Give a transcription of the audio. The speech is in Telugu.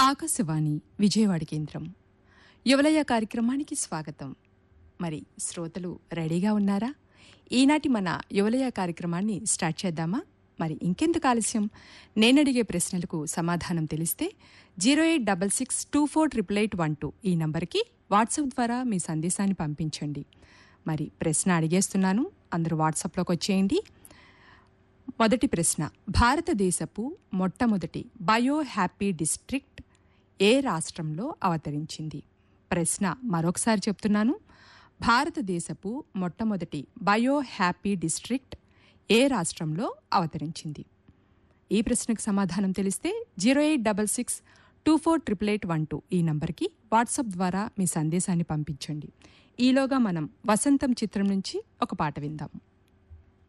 ఆకాశవాణి విజయవాడ కేంద్రం యువలయ కార్యక్రమానికి స్వాగతం మరి శ్రోతలు రెడీగా ఉన్నారా ఈనాటి మన యువలయ కార్యక్రమాన్ని స్టార్ట్ చేద్దామా మరి ఇంకెందుకు ఆలస్యం నేనడిగే ప్రశ్నలకు సమాధానం తెలిస్తే zero eight double six two four triple eight one two ఈ నంబర్కి వాట్సాప్ ద్వారా మీ సందేశాన్ని పంపించండి మరి ప్రశ్న అడిగేస్తున్నాను అందరూ వాట్సాప్లోకి వచ్చేయండి మొదటి ప్రశ్న భారతదేశపు మొట్టమొదటి బయో హ్యాపీ డిస్ట్రిక్ట్ ఏ రాష్ట్రంలో అవతరించింది ప్రశ్న మరొకసారి చెప్తున్నాను భారతదేశపు మొట్టమొదటి బయో హ్యాపీ డిస్ట్రిక్ట్ ఏ రాష్ట్రంలో అవతరించింది ఈ ప్రశ్నకు సమాధానం తెలిస్తే zero eight double six two four triple eight one two ఈ నంబర్కి వాట్సాప్ ద్వారా మీ సందేశాన్ని పంపించండి ఈలోగా మనం వసంతం చిత్రం నుంచి ఒక పాట విందాం